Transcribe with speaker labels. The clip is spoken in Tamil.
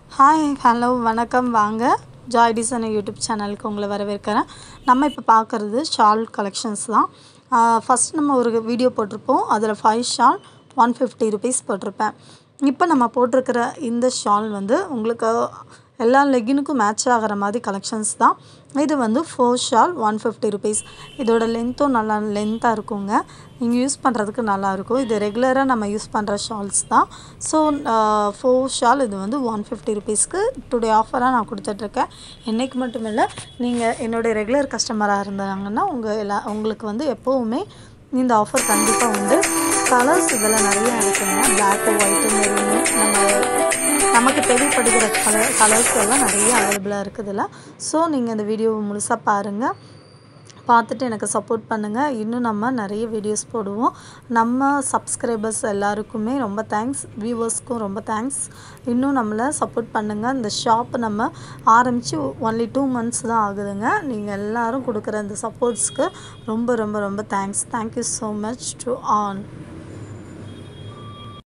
Speaker 1: ஹாய் ஹலோ வணக்கம் வாங்க ஜாய் டிசைன் யூடியூப் சேனலுக்கு உங்களை வரவேற்கிறேன் நம்ம இப்போ பார்க்குறது ஷால் கலெக்ஷன்ஸ் தான் ஃபஸ்ட் நம்ம ஒரு வீடியோ போட்டிருப்போம் அதில் five shawl one fifty rupees போட்டிருப்பேன் இப்போ நம்ம போட்டிருக்கிற இந்த ஷால் வந்து உங்களுக்கு எல்லா லெகினுக்கும் மேட்ச் ஆகிற மாதிரி கலெக்ஷன்ஸ் தான் இது வந்து four shawl one fifty rupees இதோட லென்த்தும் நல்லா லென்த்தாக இருக்குங்க நீங்கள் யூஸ் பண்ணுறதுக்கு நல்லாயிருக்கும் இது ரெகுலராக நம்ம யூஸ் பண்ணுற ஷால்ஸ் தான் ஸோ ஃபோர் ஷால் இது வந்து ஒன் ஃபிஃப்டி ருபீஸ்க்கு டுடே ஆஃபராக நான் கொடுத்துட்ருக்கேன் என்றைக்கு மட்டும் இல்லை நீங்கள் என்னுடைய ரெகுலர் கஸ்டமராக இருந்தாங்கன்னா உங்கள் எல்லா உங்களுக்கு வந்து எப்போவுமே இந்த ஆஃபர் கண்டிப்பாக உண்டு கலர்ஸ் இதில் நிறைய இருக்குங்க பிளாக்கு ஒயிட்டு மெரூனு நம்ம நமக்கு தேவைப்படுகிற கலர் கலர்ஸ் எல்லாம் நிறைய அவைலபிளாக இருக்குதுல்ல ஸோ நீங்கள் இந்த வீடியோவை முழுசாக பாருங்கள் பார்த்துட்டு எனக்கு சப்போர்ட் பண்ணுங்கள் இன்னும் நம்ம நிறைய வீடியோஸ் போடுவோம் நம்ம சப்ஸ்கிரைபர்ஸ் எல்லாருக்குமே ரொம்ப தேங்க்ஸ் வியூவர்ஸ்க்கும் ரொம்ப தேங்க்ஸ் இன்னும் நம்மளை சப்போர்ட் பண்ணுங்கள் இந்த ஷாப் நம்ம ஆரம்பித்து ஒன்லி டூ மந்த்ஸ் தான் ஆகுதுங்க நீங்கள் எல்லோரும் கொடுக்குற இந்த சப்போர்ட்ஸ்க்கு ரொம்ப ரொம்ப ரொம்ப thanks thank you so much to on